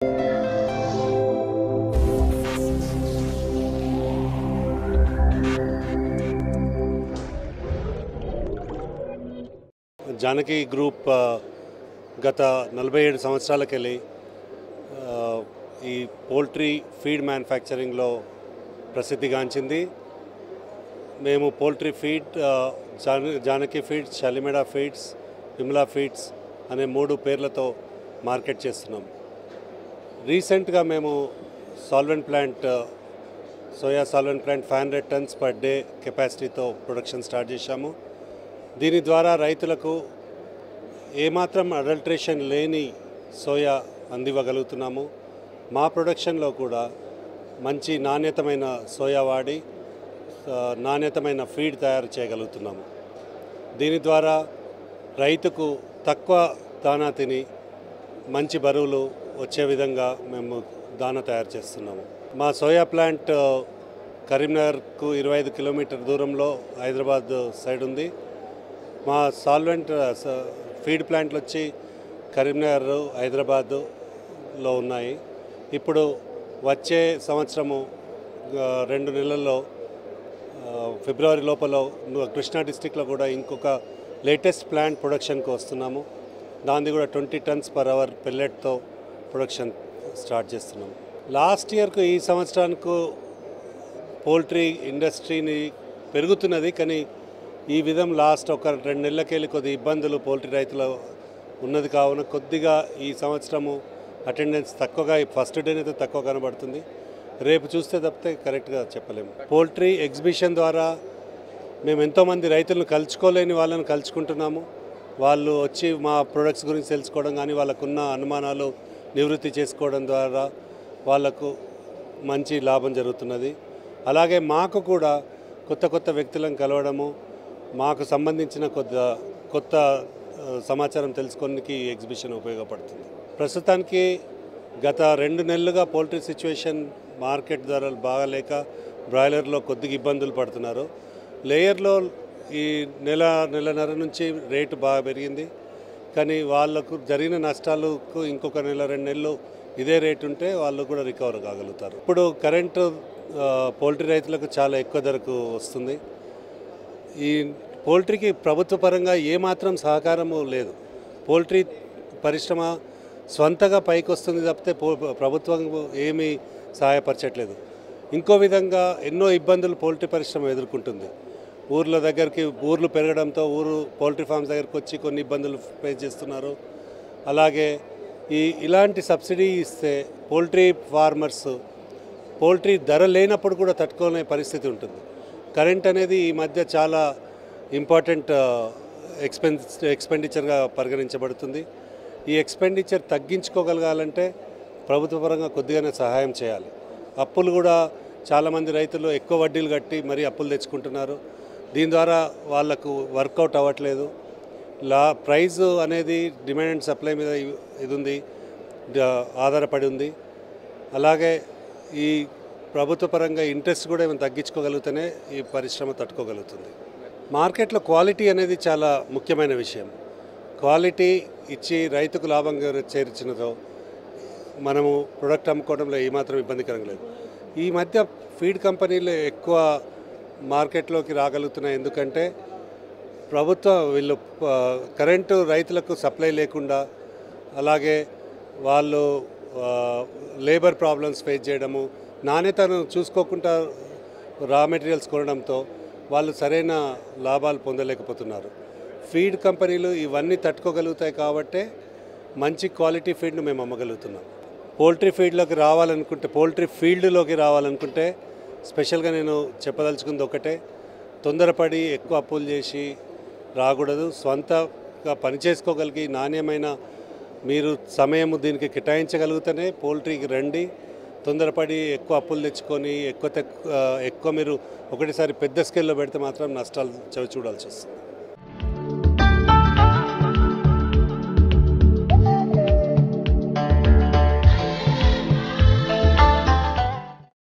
Janaki group ఆ, గత నలభై ఏడు సంవత్సరాలకెళ్ళి ఆ, ఈ పోల్ట్రీ ఫీడ్ మ్యానుఫ్యాక్చరింగ్లో ప్రసిద్ధిగాంచింది మేము పోల్ట్రీ ఫీడ్ ఆ, జాన జానకి ఫీడ్స్ షలిమెడా ఫీడ్స్ విమలా ఫీడ్స్ అనే మూడు పేర్లతో మార్కెట్ చేస్తున్నాం రీసెంట్గా మేము solvent plant soya solvent plant five hundred tons per day కెపాసిటీతో ప్రొడక్షన్ స్టార్ట్ చేశాము దీని ద్వారా రైతులకు ఏమాత్రం అడల్ట్రేషన్ లేని సోయా అందివ్వగలుగుతున్నాము మా ప్రొడక్షన్లో కూడా మంచి నాణ్యతమైన సోయా వాడి ఆ, నాణ్యతమైన ఫీడ్ తయారు చేయగలుగుతున్నాము దీని ద్వారా రైతుకు తక్కువ దానా తిని మంచి బరువులు వచ్చే విధంగా మేము దానా తయారు చేస్తున్నాము మా సోయా ప్లాంట్ ఆ, కరీంనగర్కు ఇరవై ఐదు కిలోమీటర్ దూరంలో హైదరాబాద్ సైడ్ ఉంది మా సాల్వెంట్ ఆ, స- ఫీడ్ ప్లాంట్లు వచ్చి కరీంనగర్ హైదరాబాదులో ఉన్నాయి ఇప్పుడు వచ్చే సంవత్సరము ఆ, రెండు నెలల్లో ఆ, ఫిబ్రవరి లోపల ను- కృష్ణా డిస్టిక్లో కూడా ఇంకొక లేటెస్ట్ ప్లాంట్ ప్రొడక్షన్కి వస్తున్నాము దాన్ని కూడా ట్వంటీ టన్స్ పర్ అవర్ పెల్లెట్తో ప్రొడక్షన్ స్టార్ట్ చేస్తున్నాము లాస్ట్ ఇయర్కు ఈ సంవత్సరానికి పోల్ట్రీ ఇండస్ట్రీని పెరుగుతున్నది కానీ ఈ విధం లాస్ట్ ఒక రెండు నెలలకెళ్ళి కొద్ది ఇబ్బందులు పోల్ట్రీ రైతులు ఉన్నది కావున కొద్దిగా ఈ సంవత్సరము అటెండెన్స్ తక్కువగా ఫస్ట్ డే అయితే తక్కువ కనబడుతుంది రేపు చూస్తే తప్పితే కరెక్ట్గా చెప్పలేము పోల్ట్రీ ఎగ్జిబిషన్ ద్వారా మేము ఎంతోమంది రైతులను కలుసుకోలేని వాళ్ళని కలుసుకుంటున్నాము వాళ్ళు వచ్చి మా ప్రొడక్ట్స్ గురించి తెలుసుకోవడం కానీ వాళ్ళకున్న అనుమానాలు నివృత్తి చేసుకోవడం ద్వారా వాళ్ళకు మంచి లాభం జరుగుతున్నది అలాగే మాకు కూడా కొత్త కొత్త వ్యక్తులను కలవడము మాకు సంబంధించిన కొత్త కొత్త ఆ, సమాచారం తెలుసుకోనికి ఈ ఎగ్జిబిషన్ ఉపయోగపడుతుంది ప్రస్తుతానికి గత రెండు నెలలుగా పోల్ట్రీ సిచ్యువేషన్ మార్కెట్ ధరలు బాగాలేక బ్రాయిలర్లో కొద్దిగా ఇబ్బందులు పడుతున్నారు లేయర్లో ఈ నెల నెలన్నర నుంచి రేటు బాగా పెరిగింది కానీ వాళ్ళకు జరిగిన నష్టాలకు ఇంకొక నెల రెండు నెలలు ఇదే రేటు ఉంటే వాళ్ళు కూడా రికవర్ కాగలుగుతారు ఇప్పుడు కరెంటు ఆ, పోల్ట్రీ రైతులకు చాలా ఎక్కువ ధరకు వస్తుంది ఈ పోల్ట్రీకి ప్రభుత్వ పరంగా ఏమాత్రం సహకారము లేదు పోల్ట్రీ పరిశ్రమ స్వంతగా పైకి వస్తుంది తప్పితే పో ప్రభుత్వం ఏమీ సహాయపరచట్లేదు ఇంకో విధంగా ఎన్నో ఇబ్బందులు పోల్ట్రీ పరిశ్రమ ఎదుర్కొంటుంది ఊర్ల దగ్గరికి ఊర్లు పెరగడంతో ఊరు పోల్ట్రీ ఫార్మ్స్ దగ్గరికి వచ్చి కొన్ని ఇబ్బందులు ఫేస్ చేస్తున్నారు అలాగే ఈ ఇలాంటి సబ్సిడీ ఇస్తే పోల్ట్రీ ఫార్మర్స్ పోల్ట్రీ ధర లేనప్పుడు కూడా తట్టుకోలేని పరిస్థితి ఉంటుంది కరెంట్ అనేది ఈ మధ్య చాలా ఇంపార్టెంట్ ఎక్స్పెన్స్ ఎక్స్పెండిచర్గా పరిగణించబడుతుంది ఈ ఎక్స్పెండిచర్ తగ్గించుకోగలగాలంటే ప్రభుత్వ పరంగా కొద్దిగానే సహాయం చేయాలి అప్పులు కూడా చాలామంది రైతులు ఎక్కువ వడ్డీలు కట్టి మరీ అప్పులు తెచ్చుకుంటున్నారు దీని ద్వారా వాళ్ళకు వర్కౌట్ అవ్వట్లేదు లా ప్రైజ్ అనేది డిమాండ్ అండ్ సప్లై మీద ఇ- ఇది ఉంది ద- ఆధారపడి ఉంది అలాగే ఈ ప్రభుత్వ పరంగా ఇంట్రెస్ట్ కూడా ఏమైనా తగ్గించుకోగలిగితేనే ఈ పరిశ్రమ తట్టుకోగలుగుతుంది మార్కెట్లో క్వాలిటీ అనేది చాలా ముఖ్యమైన విషయం క్వాలిటీ ఇచ్చి రైతుకు లాభం చేర్చినతో మనము ప్రొడక్ట్ అమ్ముకోవడంలో ఏమాత్రం ఇబ్బందికరం లేదు ఈ మధ్య ఫీడ్ కంపెనీలు ఎక్కువ మార్కెట్లోకి రాగలుగుతున్నాయి ఎందుకంటే ప్రభుత్వం వీళ్ళు ఆ, కరెంటు రైతులకు సప్లై లేకుండా అలాగే వాళ్ళు ఆ, లేబర్ ప్రాబ్లమ్స్ ఫేస్ చేయడము నాణ్యతను చూసుకోకుండా రా మెటీరియల్స్ కొనడంతో వాళ్ళు సరైన లాభాలు పొందలేకపోతున్నారు ఫీడ్ కంపెనీలు ఇవన్నీ తట్టుకోగలుగుతాయి కాబట్టే మంచి క్వాలిటీ ఫీడ్ను మేము అమ్మగలుగుతున్నాం పోల్ట్రీ ఫీడ్లోకి రావాలనుకుంటే పోల్ట్రీ ఫీల్డ్లోకి రావాలనుకుంటే స్పెషల్గా నేను చెప్పదలుచుకుంది ఒకటే తొందరపడి ఎక్కువ అప్పులు చేసి రాకూడదు స్వంతగా పనిచేసుకోగలిగి నాణ్యమైన మీరు సమయం దీనికి కేటాయించగలిగితేనే పోల్ట్రీకి రండి తొందరపడి ఎక్కువ అప్పులు తెచ్చుకొని ఎక్కువ తెక్- ఆ, ఎక్కువ మీరు ఒకటిసారి పెద్ద స్కేల్లో పెడితే మాత్రం నష్టాలు చవి చూడాల్సి వస్తుంది